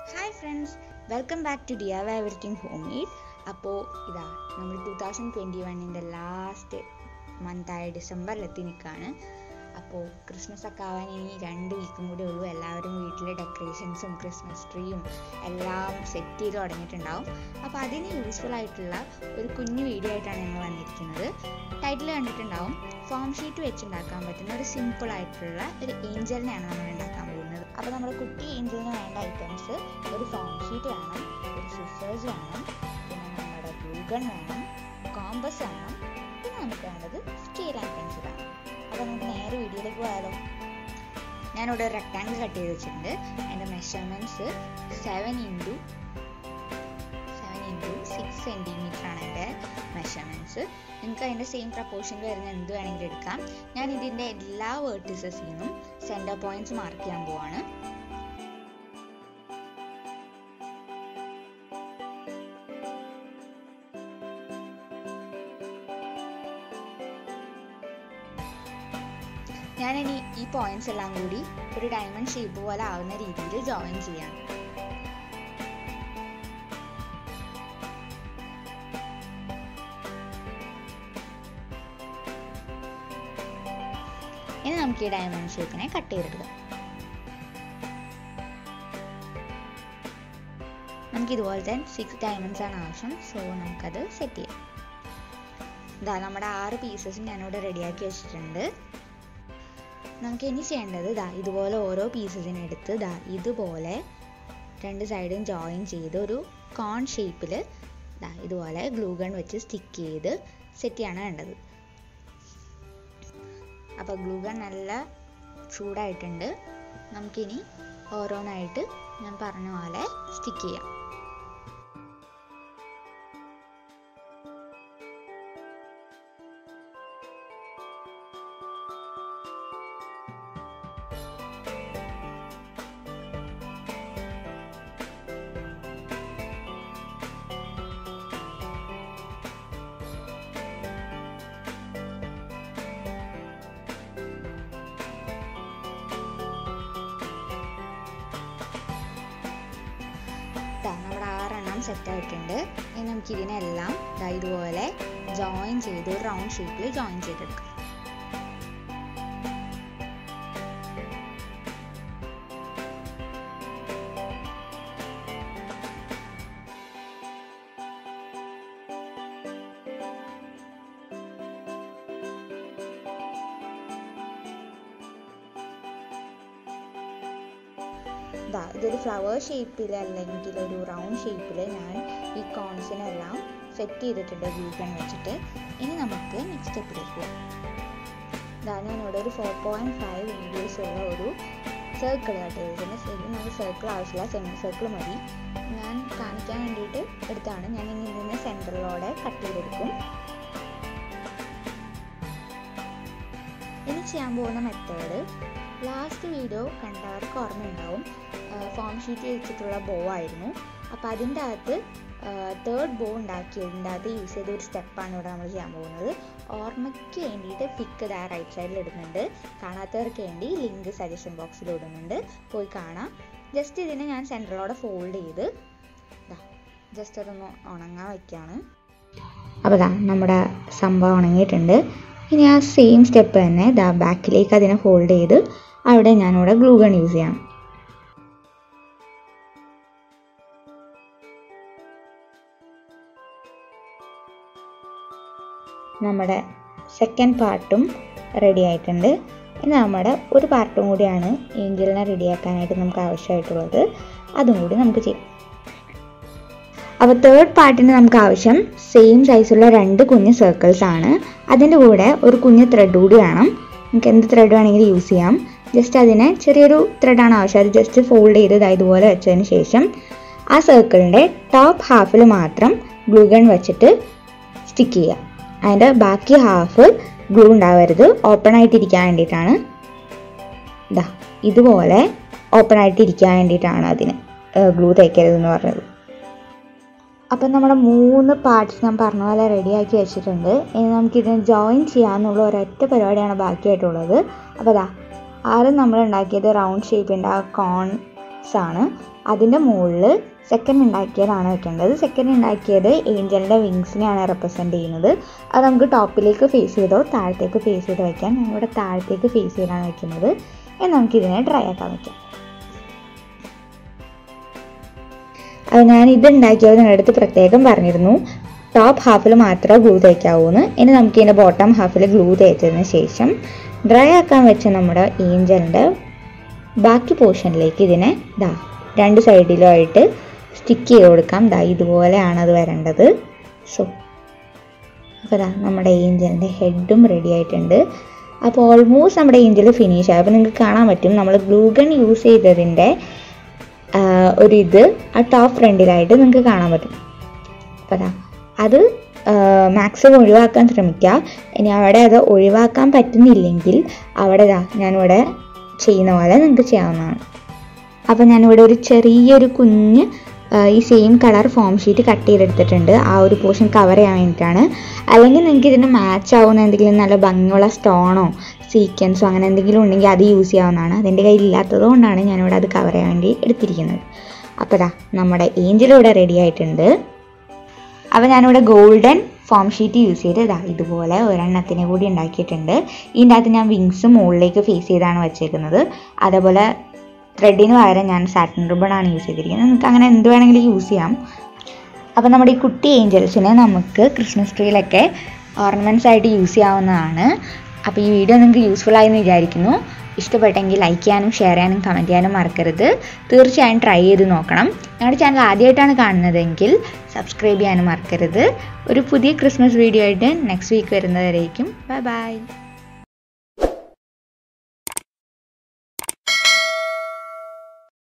hi friends welcome back to ഡിയ everything home made അപ്പോൾ ഇതാ നമ്മൾ ടു തൗസൻഡ് ട്വൻറ്റി വണ്ണിൻ്റെ ലാസ്റ്റ് മന്തായ ഡിസംബറിലെത്തി നിൽക്കുകയാണ് അപ്പോൾ ക്രിസ്മസ് ഒക്കെ ആവാൻ ഇനി രണ്ട് വീക്കും കൂടെ ഉള്ളൂ എല്ലാവരും വീട്ടിലെ ഡെക്കറേഷൻസും ക്രിസ്മസ് ട്രീയും എല്ലാം സെറ്റ് ചെയ്ത് തുടങ്ങിയിട്ടുണ്ടാവും അപ്പോൾ അതിന് യൂസ്ഫുൾ ആയിട്ടുള്ള ഒരു കുഞ്ഞു വീഡിയോ ആയിട്ടാണ് ഞങ്ങൾ വന്നിരിക്കുന്നത് ടൈറ്റിൽ കണ്ടിട്ടുണ്ടാവും ഫോം ഷീറ്റ് വെച്ചുണ്ടാക്കാൻ പറ്റുന്ന ഒരു സിമ്പിൾ ആയിട്ടുള്ള ഒരു ഏഞ്ചലിനെയാണ് നമ്മൾ ഉണ്ടാക്കാൻ പോകുന്നത് അപ്പോൾ നമ്മുടെ കുട്ടി ഏഞ്ചലിന് വേണ്ട ഐറ്റംസ് ഒരു ഫോം ഷീറ്റ് വേണം ഒരു സിസേഴ്സ് വേണം പിന്നെ നമ്മുടെ ഗ്ലൂഗൺ വേണം കോമ്പസ് വേണം പിന്നെ നമുക്ക് വേണ്ടത് സ്കെയിൽ ആൻഡ് പെൻസിലാണ് അപ്പോൾ നമുക്ക് നേരെ വീഡിയോയിലേക്ക് പോയാലോ ഞാനിവിടെ ഒരു റെക്ടാങ്കിൾ കട്ട് ചെയ്ത് വെച്ചിട്ടുണ്ട് അതിൻ്റെ measurements seven into seven into six centimetre ആണ് എൻ്റെ മെഷർമെൻറ്റ്സ് നിങ്ങൾക്ക് അതിൻ്റെ സെയിം പ്രപ്പോർഷനിൽ വരുന്ന എന്ത് വേണമെങ്കിലും എടുക്കാം ഞാൻ ഇതിൻ്റെ എല്ലാ വേർട്ടിസസിൽ നിന്നും സെൻറ്റർ പോയിന്റ്സ് മാർക്ക് ചെയ്യാൻ പോവാണ് ഞാനിനി ഈ പോയിന്റ്സ് എല്ലാം കൂടി ഒരു ഡയമണ്ട് ഷേപ്പ് പോലെ ആവുന്ന രീതിയിൽ ജോയിൻ ചെയ്യാം ഇനി നമുക്ക് ഈ ഡയമണ്ട് ഷേപ്പിനെ കട്ട് ചെയ്തെടുക്കാം നമുക്ക് ഇതുപോലത്തെ സിക്സ് ഡയമണ്ട്സ് ആണ് ആവശ്യം സോ നമുക്കത് സെറ്റ് ചെയ്യാം ഇതാ നമ്മുടെ ആറ് പീസസും ഞാനിവിടെ റെഡിയാക്കി വെച്ചിട്ടുണ്ട് നമുക്ക് ഇനി ചെയ്യേണ്ടത് ഇതാ ഇതുപോലെ ഓരോ പീസസിനെ എടുത്ത് ഇതാ ഇതുപോലെ രണ്ട് സൈഡും ജോയിൻ ചെയ്ത് ഒരു കോൺ ഷേപ്പിൽ ഇതാ ഇതുപോലെ ഗ്ലൂ ഗൺ വെച്ച് സ്റ്റിക്ക് ചെയ്ത് സെറ്റ് ചെയ്യാണ് വേണ്ടത് അപ്പോൾ ഗ്ലൂ ഗൺ നല്ല ചൂടായിട്ടുണ്ട് നമുക്കിനി ഓരോന്നായിട്ട് ഞാൻ പറഞ്ഞ പോലെ സ്റ്റിക്ക് ചെയ്യാം ഇതാ നമ്മുടെ ആറെണ്ണം സെറ്റ് ആയിട്ടുണ്ട് ഇനി നമുക്ക് ഇതിനെല്ലാം ദാ ഇതുപോലെ ജോയിൻ ചെയ്ത് ഒരു റൗണ്ട് ഷേപ്പിൽ ജോയിൻ ചെയ്തെടുക്കാം ഇതാ ഇതൊരു ഫ്ലവർ ഷേപ്പിൽ അല്ലെങ്കിൽ ഒരു റൗണ്ട് ഷേപ്പിൽ ഞാൻ ഈ കോൺസിനെല്ലാം സെറ്റ് ചെയ്തിട്ടുണ്ട് ഗ്ലൂഗൺ വെച്ചിട്ട് ഇനി നമുക്ക് നെക്സ്റ്റ് സ്റ്റെപ്പിലേക്ക് പോകാം ഇതാ ഞാനിവിടെ ഒരു ഫോർ പോയിൻറ്റ് ഫൈവ് ഇഞ്ചസ് ഉള്ള ഒരു സർക്കിൾ കട്ട് ചെയ്തിട്ടുണ്ട് ശരിക്കും നമുക്ക് സർക്കിൾ ആവശ്യമില്ല സെമി സർക്കിൾ മതി ഞാൻ കാണിക്കാൻ വേണ്ടിയിട്ട് എടുത്താണ് ഞാൻ ഇനി ഇതിനെ സെൻറ്ററിലൂടെ കട്ട് ചെയ്തെടുക്കും ഇനി ചെയ്യാൻ പോകുന്ന മെത്തേഡ് ലാസ്റ്റ് വീഡിയോ കണ്ടവർക്ക് ഓർമ്മയുണ്ടാവും ഫോം ഷീറ്റ് വെച്ചിട്ടുള്ള ബോ ആയിരുന്നു അപ്പോൾ അതിൻ്റെ അകത്ത് തേർഡ് ബോ ഉണ്ടാക്കിയതിൻ്റെ അകത്ത് യൂസ് ചെയ്ത ഒരു സ്റ്റെപ്പാണ് ഇവിടെ നമ്മൾ ചെയ്യാൻ പോകുന്നത് ഓർമ്മയ്ക്ക് വേണ്ടിയിട്ട് പിക്ക് ഇതാ റൈറ്റ് സൈഡിൽ ഇടുന്നുണ്ട് കാണാത്തവർക്ക് വേണ്ടി ലിങ്ക് സജഷൻ ബോക്സിൽ ഇടുന്നുണ്ട് പോയി കാണാം ജസ്റ്റ് ഇതിനെ ഞാൻ സെൻറ്ററിലോടെ ഫോൾഡ് ചെയ്ത് ജസ്റ്റ് അതൊന്ന് ഉണങ്ങാൻ വയ്ക്കുകയാണ് അപ്പോൾ ദാ നമ്മുടെ സംഭവം ഉണങ്ങിയിട്ടുണ്ട് ഇനി ആ സെയിം സ്റ്റെപ്പ് തന്നെ ദാ ബാക്കിലേക്ക് അതിനെ ഫോൾഡ് ചെയ്ത് അവിടെ ഞാനിവിടെ ഗ്ലൂ ഗൺ യൂസ് ചെയ്യണം നമ്മുടെ സെക്കൻഡ് പാർട്ടും റെഡി ആയിട്ടുണ്ട് ഇനി നമ്മുടെ ഒരു പാർട്ടും കൂടിയാണ് ഏഞ്ചലിനെ റെഡിയാക്കാനായിട്ട് നമുക്ക് ആവശ്യമായിട്ടുള്ളത് അതും കൂടി നമുക്ക് ചെയ്യാം അപ്പോൾ തേർഡ് പാർട്ടിന് നമുക്ക് ആവശ്യം സെയിം സൈസുള്ള രണ്ട് കുഞ്ഞ് സർക്കിൾസ് ആണ് അതിൻ്റെ കൂടെ ഒരു കുഞ്ഞ് ത്രെഡ് കൂടി വേണം നമുക്ക് എന്ത് ത്രെഡ് വേണമെങ്കിലും യൂസ് ചെയ്യാം ജസ്റ്റ് അതിനെ ചെറിയൊരു ത്രെഡാണ് ആവശ്യം അത് ജസ്റ്റ് ഫോൾഡ് ചെയ്ത് ഇതുപോലെ വെച്ചതിന് ശേഷം ആ സർക്കിളിൻ്റെ ടോപ്പ് ഹാഫിൽ മാത്രം ഗ്ലൂ ഗൺ വെച്ചിട്ട് സ്റ്റിക്ക് ചെയ്യുക അതിൻ്റെ ബാക്കി ഹാഫ് ഗ്ലൂ ഉണ്ടാവരുത് ഓപ്പൺ ആയിട്ടിരിക്കാൻ വേണ്ടിയിട്ടാണ് ഇതാ ഇതുപോലെ ഓപ്പൺ ആയിട്ടിരിക്കാൻ വേണ്ടിയിട്ടാണ് അതിന് ഗ്ലൂ തേക്കരുതെന്ന് പറഞ്ഞത് അപ്പം നമ്മുടെ മൂന്ന് പാർട്സ് ഞാൻ പറഞ്ഞ പോലെ റെഡിയാക്കി വെച്ചിട്ടുണ്ട് ഇനി നമുക്കിതിനെ ജോയിൻ ചെയ്യാമെന്നുള്ള ഒരൊറ്റ പരിപാടിയാണ് ബാക്കിയായിട്ടുള്ളത് അപ്പോൾ അതാ ആദ്യം നമ്മൾ ഉണ്ടാക്കിയത് റൗണ്ട് ഷേപ്പിൻ്റെ ആ കോൺ ആണ് അതിൻ്റെ മുകളിൽ സെക്കൻഡ് ഉണ്ടാക്കിയതാണ് വെക്കേണ്ടത് സെക്കൻഡ് ഉണ്ടാക്കിയത് ഏഞ്ചലിൻ്റെ വിങ്സിനെയാണ് റെപ്രസെൻറ്റ് ചെയ്യുന്നത് അത് നമുക്ക് ടോപ്പിലേക്ക് ഫേസ് ചെയ്തോ താഴത്തേക്ക് ഫേസ് ചെയ്തോ വയ്ക്കാം ഞാൻ ഇവിടെ താഴത്തേക്ക് ഫേസ് ചെയ്താണ് വെക്കുന്നത് എന്ന് നമുക്കിതിനെ ഡ്രൈ ആക്കാൻ വയ്ക്കാം അത് ഞാൻ ഇത് ഉണ്ടാക്കിയത് നിങ്ങളുടെ അടുത്ത് പ്രത്യേകം പറഞ്ഞിരുന്നു ടോപ്പ് ഹാഫിൽ മാത്രമേ ഗ്ലൂ തേക്കാവൂന്ന് ഇനി നമുക്ക് ഇതിൻ്റെ ബോട്ടം ഹാഫിൽ ഗ്ലൂ തേച്ചതിന് ശേഷം ഡ്രൈ ആക്കാൻ വെച്ച നമ്മുടെ ഏഞ്ചലിൻ്റെ ബാക്കി പോർഷനിലേക്ക് ഇതിനെ ദാ രണ്ട് സൈഡിലുമായിട്ട് സ്റ്റിക്ക് ചെയ്ത് കൊടുക്കാം ദാ ഇതുപോലെയാണ് അത് വരേണ്ടത് സോ അപ്പോൾ ദാ നമ്മുടെ ഏഞ്ചലിൻ്റെ ഹെഡും റെഡി ആയിട്ടുണ്ട് അപ്പോൾ ഓൾമോസ്റ്റ് നമ്മുടെ ഏഞ്ചൽ ഫിനിഷ് ആയി അപ്പോൾ നിങ്ങൾക്ക് കാണാൻ പറ്റും നമ്മൾ ഗ്ലൂഗൺ യൂസ് ചെയ്തതിൻ്റെ ഒരു ഇത് ആ ടോപ്പ് ഫ്രണ്ടിലായിട്ട് നിങ്ങൾക്ക് കാണാൻ പറ്റും അപ്പോൾ അതാ അത് മാക്സിമം ഒഴിവാക്കാൻ ശ്രമിക്കുക ഇനി അവിടെ അത് ഒഴിവാക്കാൻ പറ്റുന്നില്ലെങ്കിൽ അവിടെ ഇതാ ഞാനിവിടെ ചെയ്യുന്ന പോലെ നിങ്ങൾക്ക് ചെയ്യാവുന്നതാണ് അപ്പോൾ ഞാനിവിടെ ഒരു ചെറിയൊരു കുഞ്ഞ് ഈ same colour foam sheet cut ചെയ്തെടുത്തിട്ടുണ്ട് ആ ഒരു പോർഷൻ കവർ ചെയ്യാൻ വേണ്ടിയിട്ടാണ് അല്ലെങ്കിൽ നിങ്ങൾക്ക് ഇതിന് മാച്ച് ആവുന്ന എന്തെങ്കിലും നല്ല ഭംഗിയുള്ള സ്റ്റോണോ സീക്വൻസോ അങ്ങനെ എന്തെങ്കിലും ഉണ്ടെങ്കിൽ അത് യൂസ് ചെയ്യാവുന്നതാണ് അതെൻ്റെ കയ്യിൽ ഇല്ലാത്തത് കൊണ്ടാണ് ഞാനിവിടെ അത് കവർ ചെയ്യാൻ വേണ്ടി എടുത്തിരിക്കുന്നത് അപ്പോൾ ദാ നമ്മുടെ ഏഞ്ചൽ ഇവിടെ റെഡി ആയിട്ടുണ്ട് അപ്പോൾ ഞാനിവിടെ ഗോൾഡൻ ഫോം ഷീറ്റ് യൂസ് ചെയ്ത് ഇതാ ഇതുപോലെ ഒരെണ്ണത്തിനെ കൂടി ഉണ്ടാക്കിയിട്ടുണ്ട് ഇതിൻ്റെ അകത്ത് ഞാൻ വിങ്സ് മുകളിലേക്ക് ഫേസ് ചെയ്താണ് വെച്ചേക്കുന്നത് അതേപോലെ ത്രെഡിന് പകരം ഞാൻ സാറ്റിൻ റിബൺ ആണ് യൂസ് ചെയ്തിരിക്കുന്നത് നിങ്ങൾക്ക് അങ്ങനെ എന്ത് വേണമെങ്കിലും യൂസ് ചെയ്യാം അപ്പോൾ നമ്മുടെ ഈ കുട്ടി ഏഞ്ചൽസിനെ നമുക്ക് ക്രിസ്മസ് ട്രീയിലൊക്കെ ഓർണമെൻറ്റ്സ് ആയിട്ട് യൂസ് ചെയ്യാവുന്നതാണ് അപ്പോൾ ഈ വീഡിയോ നിങ്ങൾക്ക് യൂസ്ഫുൾ ആയി എന്ന് വിചാരിക്കുന്നു ഇഷ്ടപ്പെട്ടെങ്കിൽ ലൈക്ക് ചെയ്യാനും ഷെയർ ചെയ്യാനും കമൻറ്റ് ചെയ്യാനും മറക്കരുത് തീർച്ചയായും ട്രൈ ചെയ്ത് നോക്കണം ഞങ്ങളുടെ ചാനൽ ആദ്യമായിട്ടാണ് കാണുന്നതെങ്കിൽ സബ്സ്ക്രൈബ് ചെയ്യാനും മറക്കരുത് ഒരു പുതിയ ക്രിസ്മസ് വീഡിയോ ആയിട്ട് നെക്സ്റ്റ് വീക്ക് വരുന്നവരേക്കും ബൈ ബൈ